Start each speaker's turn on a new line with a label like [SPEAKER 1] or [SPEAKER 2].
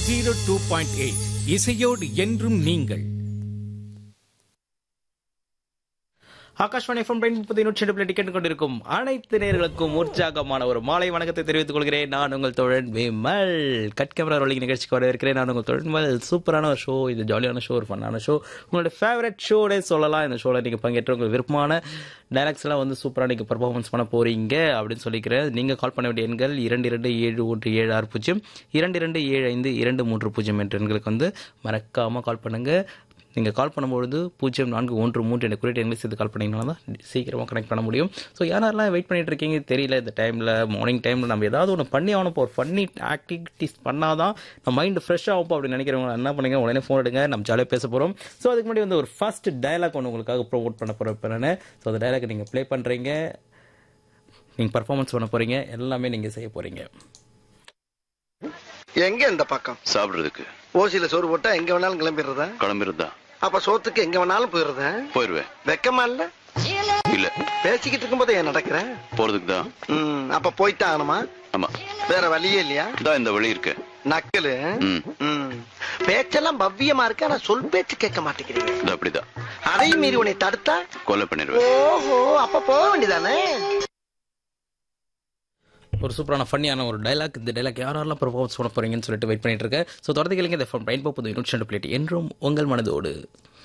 [SPEAKER 1] Zero two point eight இசையோடு என்றும் நீங்கள்
[SPEAKER 2] ஆகாஷ்வாணி எஃப்எம் பிரைன் முப்பத்தி நூற்றி ரெண்டு டிக்கெட் கொண்டிருக்கும் அனைத்து நேர்களுக்கும் உற்சாகமான ஒரு மாலை வணக்கத்தை தெரிவித்துக் கொள்கிறேன் நான் உங்கள் தோழன் விமல் கட் கேமரா ரோலிங் நிகழ்ச்சிக்கு வர இருக்கிறேன் நான் உங்கள் தோழன் விமல் சூப்பரான ஒரு ஷோ இது ஜாலியான ஷோ ஒரு ஃபன்னான ஷோ உங்களோட ஃபேவரட் ஷோனே சொல்லலாம் இந்த ஷோவில் நீங்கள் பங்கேற்ற உங்களுக்கு விருப்பமான டைலாக்ஸ் எல்லாம் வந்து சூப்பராக நீங்கள் பர்ஃபார்மன்ஸ் பண்ண போறீங்க அப்படின்னு சொல்லிக்கிறேன் நீங்கள் கால் பண்ண வேண்டிய எண்கள் இரண்டு இரண்டு ஏழு ஒன்று ஏழு ஆறு பூஜ்ஜியம் இரண்டு இரண்டு ஏழு ஐந்து இரண்டு மூன்று பூஜ்ஜியம் என்ற எண்களுக்கு வந்து மறக்காமல் கால் பண்ணுங்கள் நீங்கள் கால் பண்ணும்பொழுது பூஜ்ஜியம் நான்கு ஒன்று மூன்று என்ற குறிப்பிட்ட எண்களை சேர்த்து கால் பண்ணிங்கன்னா தான் சீக்கிரமாக கனெக்ட் பண்ண முடியும் ஸோ யாரெல்லாம் வெயிட் பண்ணிட்டு இருக்கீங்க தெரியல இந்த டைமில் மார்னிங் டைமில் நம்ம ஏதாவது ஒன்று பண்ணி ஆகணும் இப்போ ஒரு ஃபன்னி ஆக்டிவிட்டிஸ் பண்ணால் தான் நம்ம மைண்டு ஃப்ரெஷ் ஆகும் அப்படின்னு நினைக்கிறவங்க என்ன பண்ணுங்க உடனே ஃபோன் எடுங்க நம்ம ஜாலியாக பேச போகிறோம் ஸோ அதுக்கு முன்னாடி வந்து ஒரு ஃபர்ஸ்ட் டயலாக் ஒன்று உங்களுக்காக ப்ரோமோட் பண்ண போகிறேன் இப்போ நான் ஸோ அந்த டயலாக் நீங்கள் ப்ளே பண்ணுறீங்க நீங்கள் பர்ஃபார்மன்ஸ் பண்ண போகிறீங்க எல்லாமே நீங்கள் செய்ய போகிறீங்க
[SPEAKER 3] எங்க இந்த பக்கம்
[SPEAKER 4] சாப்பிடுறதுக்கு
[SPEAKER 3] ஓசியில சோறு போட்டா எங்க வேணாலும் கிளம்பிடுறதா
[SPEAKER 4] கிளம்பிருந்தா
[SPEAKER 3] அப்ப சோத்துக்கு எங்க வேணாலும் போயிடுறதா
[SPEAKER 4] போயிருவேன்
[SPEAKER 3] வெக்கமா இல்ல
[SPEAKER 4] இல்ல
[SPEAKER 3] பேசிக்கிட்டு இருக்கும்போது ஏன் நடக்கிற
[SPEAKER 4] போறதுக்கு தான்
[SPEAKER 3] ம், அப்ப போயிட்டு ஆகணுமா
[SPEAKER 4] ஆமா
[SPEAKER 3] வேற வழியே இல்லையா
[SPEAKER 4] தான் இந்த வழி இருக்கு
[SPEAKER 3] நக்கலு
[SPEAKER 4] ம்.
[SPEAKER 3] ம். பேச்செல்லாம் பவ்யமா இருக்கு ஆனா சொல் பேச்சு கேட்க மாட்டேங்கிறீங்க
[SPEAKER 4] இது அப்படிதான்
[SPEAKER 3] அதையும் மீறி உன்னை தடுத்தா
[SPEAKER 4] கொலை பண்ணிடுவேன்
[SPEAKER 3] ஓஹோ அப்ப போக வேண்டியதானே
[SPEAKER 2] ஒரு சூப்பரான ஃபன்னியான ஒரு டைலாக் இந்த டைலாக் யாரெல்லாம் பர்ஃபார்மன்ஸ் பண்ண போறீங்கன்னு சொல்லிட்டு வெயிட் பண்ணிட்டு இருக்கேன் ஸோ தொடர்ந்து கேளுங்க இந்த ஃபோன் பிரைன் போகுது நூற்றி ரெண்டு பிளேட் என்றும் உங்கள் மனதோடு